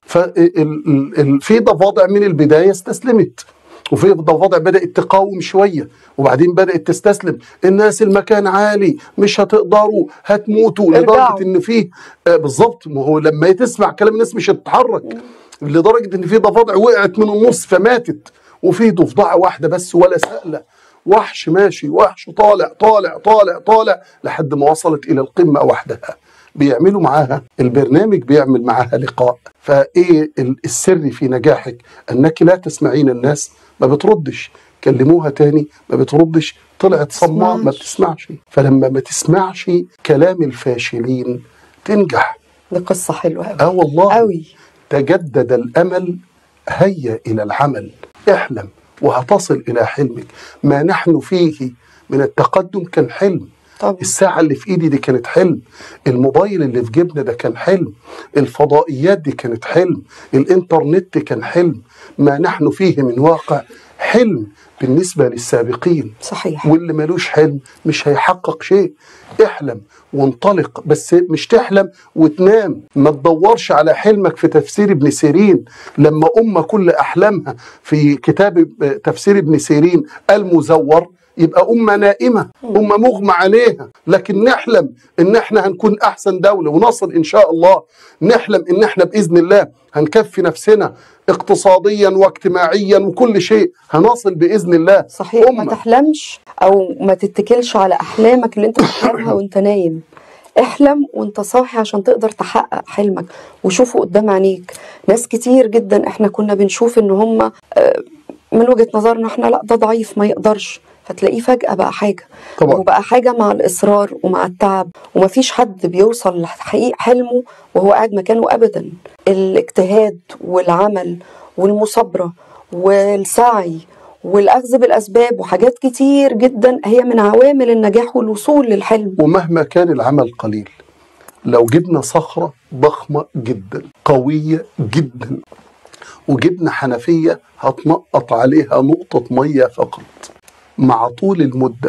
ففي ضفادع من البدايه استسلمت وفي ضفادع بدات تقاوم شويه وبعدين بدات تستسلم الناس المكان عالي مش هتقدروا هتموتوا ارجعوا. لدرجه ان فيه آه بالظبط ما هو لما تسمع كلام الناس مش هتتحرك لدرجه ان في ضفادع وقعت من النص فماتت وفي ضفدعه واحده بس ولا سأله وحش ماشي وحش طالع طالع طالع طالع لحد ما وصلت الى القمه وحدها بيعملوا معاها البرنامج بيعمل معاها لقاء فايه ال- السر في نجاحك انك لا تسمعين الناس ما بتردش كلموها تاني ما بتردش طلعت صماء ما تسمعش. بتسمعش فلما ما تسمعش كلام الفاشلين تنجح دي قصه حلوه قوي اه والله قوي تجدد الامل هيا الى العمل احلم وهتصل الى حلمك ما نحن فيه من التقدم كان حلم طبعا الساعة اللي في ايدي دي كانت حلم الموبايل اللي في جيبنا ده كان حلم الفضائيات دي كانت حلم الانترنت كان حلم ما نحن فيه من واقع حلم بالنسبة للسابقين صحيح واللي ملوش حلم مش هيحقق شيء احلم وانطلق بس مش تحلم وتنام ما تدورش على حلمك في تفسير ابن سيرين لما أمة كل أحلامها في كتاب تفسير ابن سيرين المزور يبقى أمة نائمة أمة مغمى عليها لكن نحلم إن إحنا هنكون أحسن دولة ونصل إن شاء الله نحلم إن إحنا بإذن الله هنكفي نفسنا اقتصاديا واجتماعيا وكل شيء هنصل بإذن الله صحيح ما أمة تحلمش او ما تتكلش على احلامك اللي انت بتحلمها وانت نايم احلم وانت صاحي عشان تقدر تحقق حلمك وشوفه قدام عينيك ناس كتير جدا احنا كنا بنشوف ان هم آه، من وجهة نظرنا احنا لا ده ضعيف ما يقدرش فتلاقيه فجأة بقى حاجة طبعا. وبقى حاجة مع الإصرار ومع التعب ومفيش حد بيوصل لتحقيق حلمه وهو قاعد مكانه أبدا الاجتهاد والعمل والمصابرة والسعي والأخذ بالأسباب وحاجات كتير جدا هي من عوامل النجاح والوصول للحلم ومهما كان العمل قليل لو جبنا صخرة ضخمة جدا قوية جدا وجبنا حنفية هتنقط عليها نقطة مية فقط مع طول المدة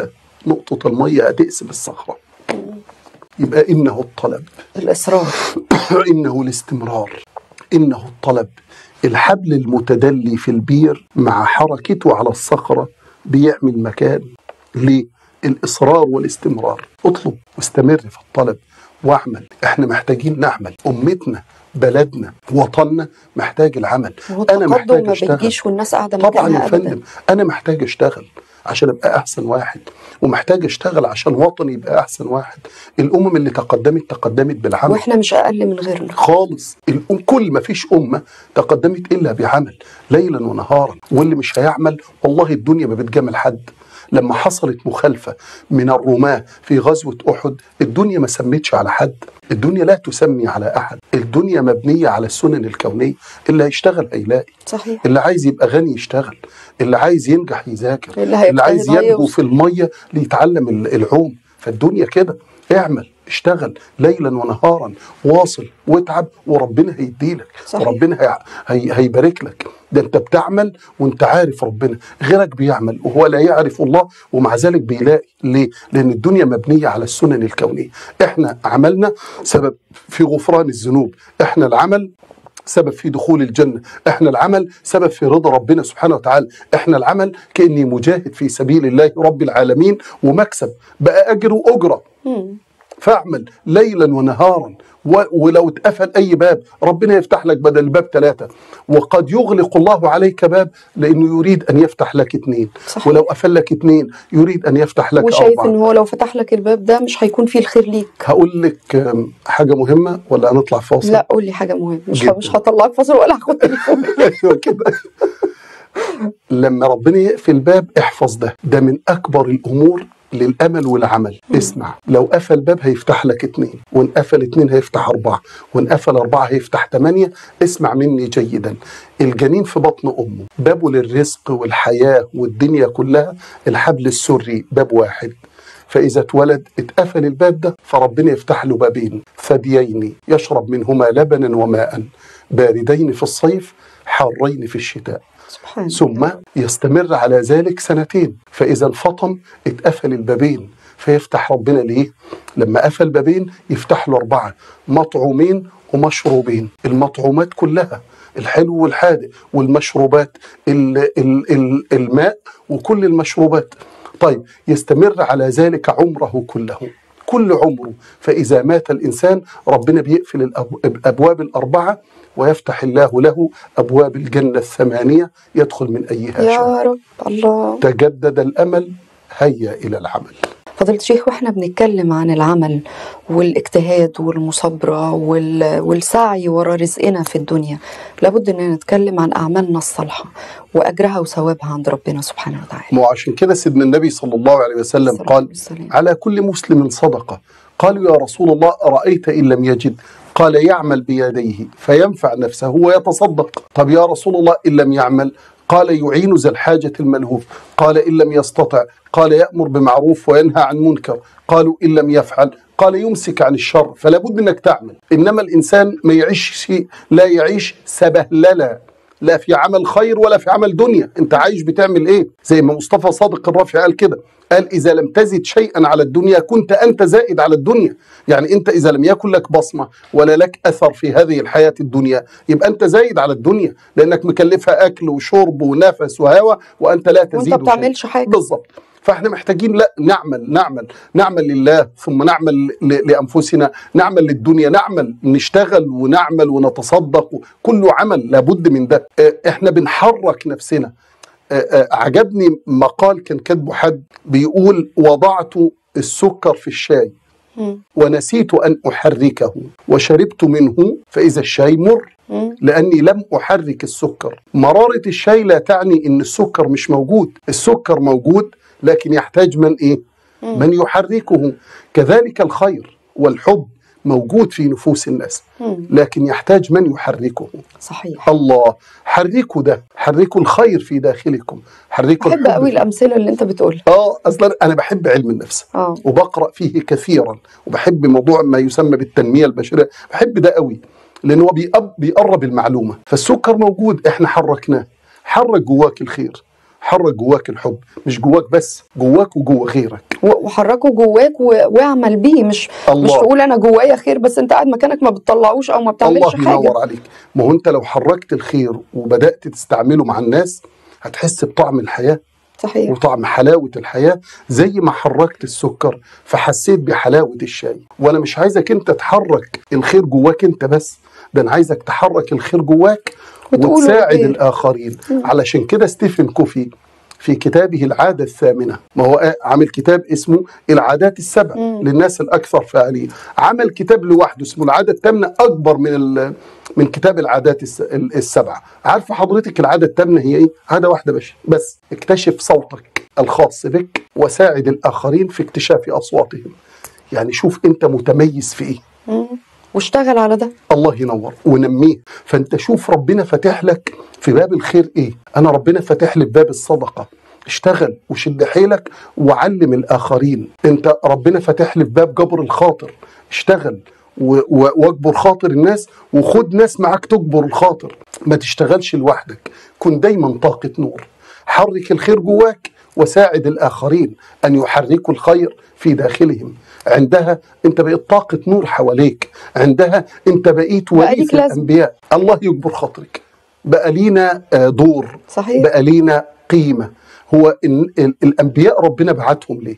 نقطة المية هتقسم الصخرة يبقى إنه الطلب الإصرار إنه الاستمرار إنه الطلب الحبل المتدلي في البير مع حركته على الصخرة بيعمل مكان ليه؟ الإصرار والاستمرار اطلب واستمر في الطلب واعمل احنا محتاجين نعمل أمتنا بلدنا وطننا محتاج العمل هو أنا محتاج التقدم ما أشتغل بتجيش والناس قاعدة طبعا مكانها يا أبدا فندم انا محتاج اشتغل عشان ابقى احسن واحد ومحتاج اشتغل عشان وطني يبقى احسن واحد الامم اللي تقدمت تقدمت بالعمل واحنا مش أقل من غيرنا خالص الأم كل ما فيش أمة تقدمت إلا بعمل ليلا ونهارا واللي مش هيعمل والله الدنيا ما بتجامل حد لما حصلت مخالفة من الرماة في غزوة أحد الدنيا ما سمتش على حد الدنيا لا تسمي على أحد الدنيا مبنية على السنن الكونية اللي هيشتغل هيلاقي صحيح اللي عايز يبقى غني يشتغل اللي عايز ينجح يذاكر اللي هيجتهد اللي عايز ينجو هيوصل. في المية ليتعلم ال- العوم فالدنيا كده اعمل اشتغل ليلا ونهارا واصل واتعب وربنا هيديلك صحيح. وربنا هي هي هيبارك لك ده انت بتعمل وانت عارف ربنا غيرك بيعمل وهو لا يعرف الله ومع ذلك بيلاقي ليه لان الدنيا مبنيه على السنن الكونيه احنا عملنا سبب في غفران الذنوب احنا العمل سبب في دخول الجنة احنا العمل سبب في رضا ربنا سبحانه وتعالى احنا العمل كأني مجاهد في سبيل الله رب العالمين ومكسب بقى أجر وأجرة فاعمل ليلا ونهارا و- ولو اتقفل اي باب ربنا يفتح لك بدل الباب ثلاثه وقد يغلق الله عليك باب لانه يريد ان يفتح لك اثنين صحيح. ولو قفل لك اثنين يريد ان يفتح لك وشايف اربعه ان هو لو فتح لك الباب ده مش هيكون فيه الخير ليك هقول لك آم، حاجه مهمه ولا هنطلع فاصل لا قول لي حاجه مهمه مش جداً. مش هطلعك فاصل ولا هاخد تليفون ايوه كده لما ربنا يقفل باب احفظ ده ده من اكبر الامور للامل والعمل اسمع لو قفل باب هيفتح لك اتنين وان قفل اتنين هيفتح اربعه وان قفل اربعه هيفتح تمانيه اسمع مني جيدا الجنين في بطن امه بابه للرزق والحياه والدنيا كلها الحبل السري باب واحد فإذا اتولد اتقفل الباب ده فربنا يفتح له بابين ثديين يشرب منهما لبنا وماء باردين في الصيف حارين في الشتاء سبحان ثم يستمر على ذلك سنتين فإذا انفطم اتقفل البابين فيفتح ربنا ليه لما قفل بابين يفتح له أربعة مطعومين ومشروبين المطعومات كلها الحلو والحادق والمشروبات ال ال ال الماء وكل المشروبات طيب يستمر على ذلك عمره كله كل عمره فإذا مات الإنسان ربنا بيقفل الأب- الأبواب الأربعة ويفتح الله له أبواب الجنة الثمانية يدخل من أيها شاء يا رب الله تجدد الأمل هيا إلى العمل فضيلة الشيخ واحنا بنتكلم عن العمل والاجتهاد والمصابرة وال... والسعي ورا رزقنا في الدنيا لابد اننا نتكلم عن اعمالنا الصالحة واجرها وثوابها عند ربنا سبحانه وتعالى ما هو عشان كده سيدنا النبي صلى الله عليه وسلم الصلاة قال والسلام. على كل مسلم صدقة قالوا يا رسول الله أرأيت إن لم يجد قال يعمل بيديه فينفع نفسه ويتصدق طب يا رسول الله إن لم يعمل قال يعين ذا الحاجة الملهوف قال إن لم يستطع قال يأمر بمعروف وينهى عن منكر قالوا إن لم يفعل قال يمسك عن الشر فلا بد انك تعمل انما الانسان ما يعيش شيء لا يعيش سبهلله لا في عمل خير ولا في عمل دنيا انت عايش بتعمل ايه زي ما مصطفى صادق الرافع قال كده قال اذا لم تزد شيئا على الدنيا كنت انت زائد على الدنيا يعني انت اذا لم يكن لك بصمه ولا لك اثر في هذه الحياه الدنيا يبقى انت زايد على الدنيا لانك مكلفها اكل وشرب ونفس وهوى وانت لا تزيد وانت شيئا. بتعملش حاجة بالظبط فاحنا محتاجين لا نعمل نعمل نعمل لله ثم نعمل ل- لانفسنا نعمل للدنيا نعمل نشتغل ونعمل ونتصدق كله عمل لابد من ده آه، احنا بنحرك نفسنا آه، آه، عجبني مقال كان كاتبه حد بيقول وضعت السكر في الشاي مم. ونسيت ان احركه وشربت منه فاذا الشاي مر مم. لاني لم احرك السكر مراره الشاي لا تعني ان السكر مش موجود السكر موجود لكن يحتاج من ايه من يحركه كذلك الخير والحب موجود في نفوس الناس مم. لكن يحتاج من يحركه صحيح الله حركوا ده حركوا الخير في داخلكم حركوا بحب الحب قوي في- الامثله اللي انت بتقولها اه اصلا انا بحب علم النفس اه وبقرا فيه كثيرا وبحب موضوع ما يسمى بالتنميه البشريه بحب ده قوي لان هو بيقب- بيقرب المعلومه فالسكر موجود احنا حركناه حرك جواك الخير حرك جواك الحب مش جواك بس جواك وجوا غيرك و- وحركه جواك و- واعمل بيه مش الله. مش تقول انا جوايا خير بس انت قاعد مكانك ما بتطلعوش او ما بتعملش الله حاجه ينور عليك ما هو انت لو حركت الخير وبدات تستعمله مع الناس هتحس بطعم الحياه صحيح وطعم حلاوه الحياه زي ما حركت السكر فحسيت بحلاوه الشاي وانا مش عايزك انت تحرك الخير جواك انت بس ده انا عايزك تحرك الخير جواك وتقوله وتساعد للغير. الاخرين علشان كده ستيفن كوفي في كتابه العادة الثامنة ما هو عامل كتاب اسمه العادات السبع للناس الأكثر فعالية عمل كتاب لوحده اسمه العادة الثامنة أكبر من ال- من كتاب العادات الس- ال- السبع عارفة حضرتك العادة الثامنة هي إيه؟ عادة واحدة بس بس اكتشف صوتك الخاص بك وساعد الآخرين في اكتشاف أصواتهم يعني شوف أنت متميز في إيه مم. واشتغل على ده الله ينور ونميه فانت شوف ربنا فاتح لك في باب الخير ايه انا ربنا فاتح لي في باب الصدقه اشتغل وشد حيلك وعلم الاخرين انت ربنا فاتح لي في باب جبر الخاطر اشتغل و- و- واجبر خاطر الناس وخد ناس معاك تجبر الخاطر ما تشتغلش لوحدك كن دايما طاقة نور حرك الخير جواك وساعد الآخرين أن يحركوا الخير في داخلهم عندها أنت بقيت طاقة نور حواليك عندها أنت بقيت بقى ولي ليك في لازمة. الأنبياء الله يجبر خاطرك بقى لينا آه، دور صحيح بقى لينا قيمة هو إن ال- الأنبياء ربنا بعتهم ليه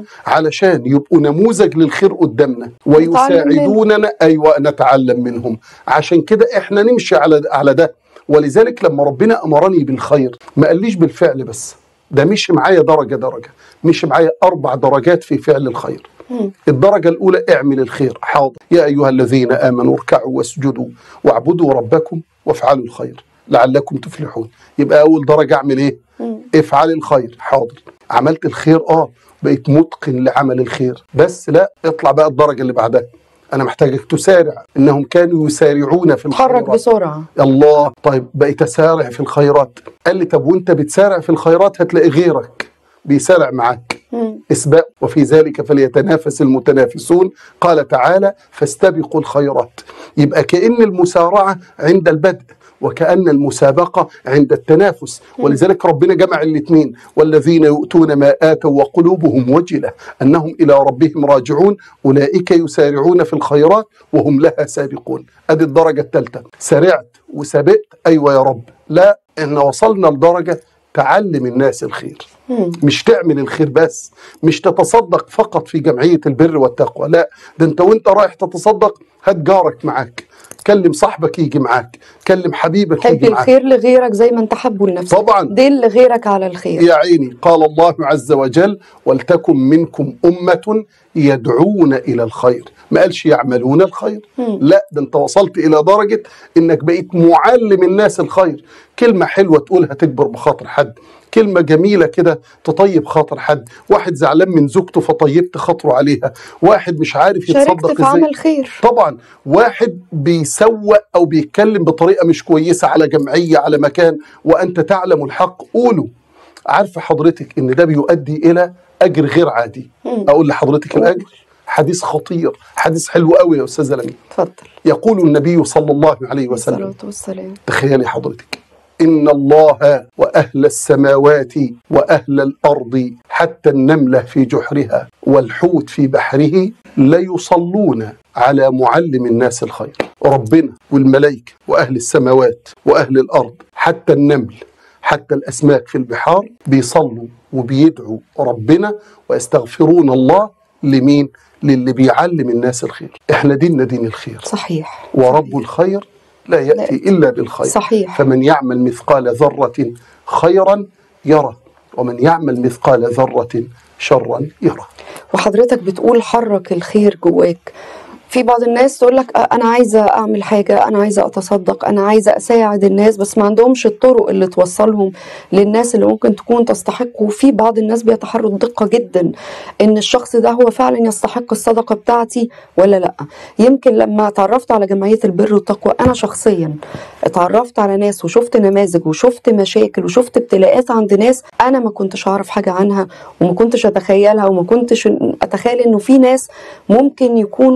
علشان يبقوا نموذج للخير قدامنا ويساعدوننا ايوه نتعلم منهم عشان كده احنا نمشي على على ده ولذلك لما ربنا امرني بالخير ما قاليش بالفعل بس ده مشي معايا درجه درجه مشي معايا اربع درجات في فعل الخير الدرجة الأولى اعمل الخير حاضر يا أيها الذين آمنوا اركعوا واسجدوا واعبدوا ربكم وافعلوا الخير لعلكم تفلحون يبقى أول درجة أعمل إيه؟ افعل الخير حاضر عملت الخير آه بقيت متقن لعمل الخير بس لا اطلع بقى الدرجة اللي بعدها أنا محتاجك تسارع إنهم كانوا يسارعون في اتحرك الخيرات بسرعه الله طيب بقيت اسارع في الخيرات قال لي طب وانت بتسارع في الخيرات هتلاقي غيرك بيسارع معاك اسبق وفي ذلك فليتنافس المتنافسون قال تعالى فاستبقوا الخيرات يبقى كأن المسارعة عند البدء وكأن المسابقة عند التنافس ولذلك ربنا جمع الاثنين والذين يؤتون ما آتوا وقلوبهم وجلة أنهم إلى ربهم راجعون أولئك يسارعون في الخيرات وهم لها سابقون أدي الدرجة الثالثة سرعت وسبقت أيوة يا رب لا إن وصلنا لدرجة تعلم الناس الخير مش تعمل الخير بس مش تتصدق فقط في جمعية البر والتقوى لا ده انت وانت رايح تتصدق هات جارك معاك كلم صاحبك يجي معاك كلم حبيبك حب يجي معاك الخير لغيرك زي ما انت حبه لنفسك طبعاً. دل غيرك على الخير يا عيني قال الله عز وجل ولتكن منكم أمة يدعون إلى الخير ما قالش يعملون الخير لا ده انت وصلت إلى درجة انك بقيت معلم الناس الخير كلمة حلوة تقولها تكبر بخاطر حد كلمة جميلة كده تطيب خاطر حد واحد زعلان من زوجته فطيبت خاطره عليها واحد مش عارف شاركت يتصدق في ازاي عمل خير طبعا واحد بيسوق او بيتكلم بطريقه مش كويسه على جمعيه على مكان وانت تعلم الحق قوله عارفه حضرتك ان ده بيؤدي الى اجر غير عادي اقول لحضرتك الاجر حديث خطير حديث حلو قوي يا استاذه لميا اتفضل يقول النبي صلى الله عليه وسلم الصلاه والسلام تخيلي حضرتك إن الله وأهل السماوات وأهل الأرض حتى النملة في جحرها والحوت في بحره ليصلون على معلم الناس الخير ربنا والملائكة وأهل السماوات وأهل الأرض حتى النمل حتى الأسماك في البحار بيصلوا وبيدعوا ربنا ويستغفرون الله لمين؟ للي بيعلم الناس الخير احنا ديننا دين الخير صحيح ورب الخير لا يأتي إلا بالخير صحيح. فمن يعمل مثقال ذرة خيرا يرى ومن يعمل مثقال ذرة شرا يرى وحضرتك بتقول حرك الخير جواك في بعض الناس تقول لك انا عايزه اعمل حاجه انا عايزه اتصدق انا عايزه اساعد الناس بس ما عندهمش الطرق اللي توصلهم للناس اللي ممكن تكون تستحق وفي بعض الناس بيتحروا بدقه جدا ان الشخص ده هو فعلا يستحق الصدقه بتاعتي ولا لا يمكن لما اتعرفت على جمعيه البر والتقوى انا شخصيا اتعرفت على ناس وشفت نماذج وشفت مشاكل وشفت ابتلاءات عند ناس انا ما كنتش اعرف حاجه عنها وما كنتش اتخيلها وما كنتش اتخيل انه في ناس ممكن يكونوا عايشين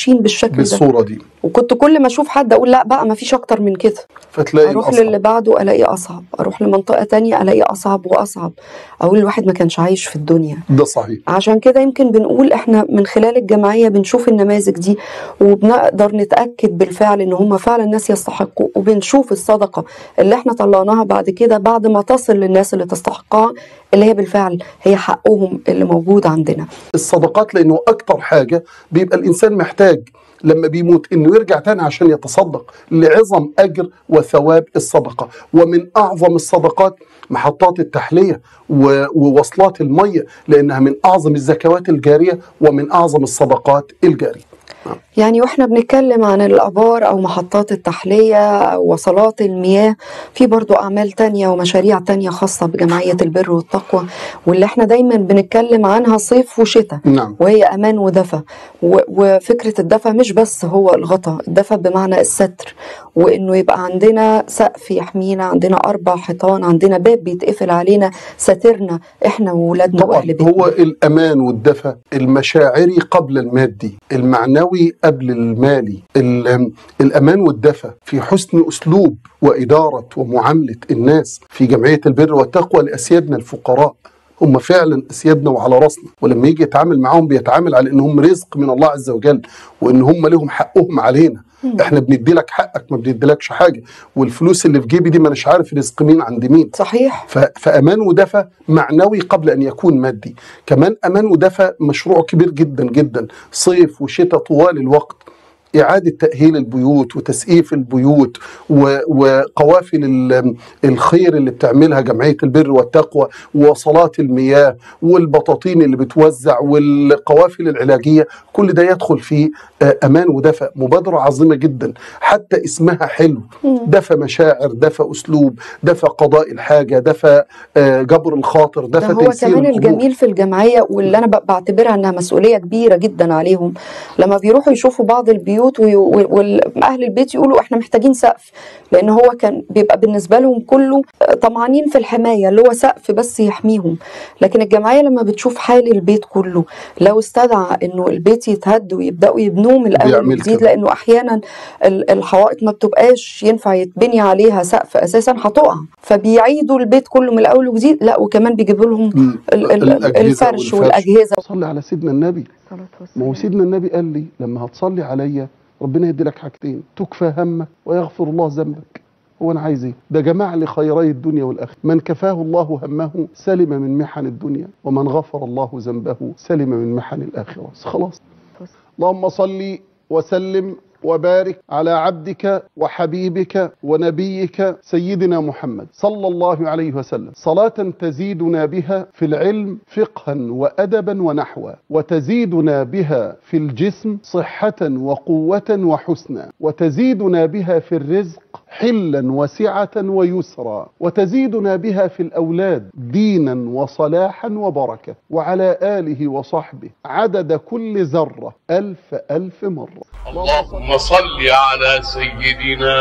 عايشين بالشكل ده بالصوره دي وكنت كل ما اشوف حد اقول لا بقى ما فيش اكتر من كده فتلاقي اروح الأصعب. للي بعده الاقي اصعب اروح لمنطقه تانية الاقي اصعب واصعب اقول الواحد ما كانش عايش في الدنيا ده صحيح عشان كده يمكن بنقول احنا من خلال الجمعيه بنشوف النماذج دي وبنقدر نتاكد بالفعل ان هم فعلا ناس يستحقوا وبنشوف الصدقه اللي احنا طلعناها بعد كده بعد ما تصل للناس اللي تستحقها اللي هي بالفعل هي حقهم اللي موجود عندنا الصدقات لانه اكتر حاجه بيبقى الانسان محتاج لما بيموت انه يرجع تاني عشان يتصدق لعظم اجر وثواب الصدقه ومن اعظم الصدقات محطات التحليه و- ووصلات الميه لانها من اعظم الزكوات الجاريه ومن اعظم الصدقات الجاريه يعني واحنا بنتكلم عن الابار او محطات التحليه او وصلات المياه في برضو اعمال تانية ومشاريع تانية خاصه بجمعيه البر والتقوى واللي احنا دايما بنتكلم عنها صيف وشتاء نعم وهي امان ودفى و- وفكره الدفى مش بس هو الغطاء الدفى بمعنى الستر وانه يبقى عندنا سقف يحمينا عندنا اربع حيطان عندنا باب بيتقفل علينا ساترنا احنا وولادنا طبعا واهل بيتنا هو الامان والدفى المشاعري قبل المادي المعنوي قبل المالي ال- الامان والدفى في حسن اسلوب واداره ومعامله الناس في جمعيه البر والتقوى لاسيادنا الفقراء هم فعلا اسيادنا وعلى راسنا ولما يجي يتعامل معاهم بيتعامل على انهم رزق من الله عز وجل وان هم لهم حقهم علينا احنا بندي لك حقك ما بنديلكش حاجه والفلوس اللي في جيبي دي ما اناش عارف رزق مين عند مين صحيح ف- فامان ودفى معنوي قبل ان يكون مادي كمان امان ودفى مشروع كبير جدا جدا صيف وشتاء طوال الوقت إعادة تأهيل البيوت وتسقيف البيوت و- وقوافل ال- الخير اللي بتعملها جمعية البر والتقوى ووصلات المياه والبطاطين اللي بتوزع والقوافل العلاجية كل ده يدخل في آه، أمان ودفى مبادرة عظيمة جدا حتى اسمها حلو دفى مشاعر دفى أسلوب دفى قضاء الحاجة دفى آه، جبر الخاطر ده دفى هو تيسير كمان الأمور. الجميل في الجمعيه واللي انا ب- بعتبرها انها مسؤوليه كبيره جدا عليهم لما بيروحوا يشوفوا بعض البيوت وي- واهل البيت يقولوا احنا محتاجين سقف لان هو كان بيبقى بالنسبه لهم كله طمعانين في الحمايه اللي هو سقف بس يحميهم لكن الجمعيه لما بتشوف حال البيت كله لو استدعى انه البيت يتهد ويبداوا يبنوه من الاول بيعمل وجديد كده. لانه احيانا ال- الحوائط ما بتبقاش ينفع يتبني عليها سقف اساسا هتقع فبيعيدوا البيت كله من الاول وجديد لا وكمان بيجيبوا لهم ال- ال- الأجهزة الفرش والفرش. والاجهزه صلي على سيدنا النبي ما هو سيدنا النبي قال لي لما هتصلي عليا ربنا يدي لك حاجتين تكفى همك ويغفر الله ذنبك هو انا عايز ايه ده جمع لي خيري الدنيا والاخره من كفاه الله همه سلم من محن الدنيا ومن غفر الله ذنبه سلم من محن الاخره خلاص اللهم صل وسلم وبارك على عبدك وحبيبك ونبيك سيدنا محمد صلى الله عليه وسلم صلاة تزيدنا بها في العلم فقها وأدبا ونحوا وتزيدنا بها في الجسم صحة وقوة وحسنا وتزيدنا بها في الرزق حلا وسعة ويسرا وتزيدنا بها في الأولاد دينا وصلاحا وبركة وعلى آله وصحبه عدد كل ذرة ألف ألف مرة اللهم صل على سيدنا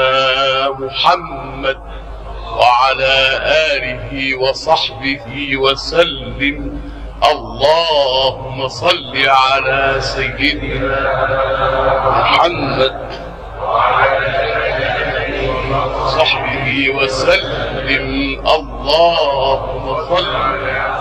محمد وعلى آله وصحبه وسلم اللهم صل على سيدنا محمد وصحبه وسلم اللهم صل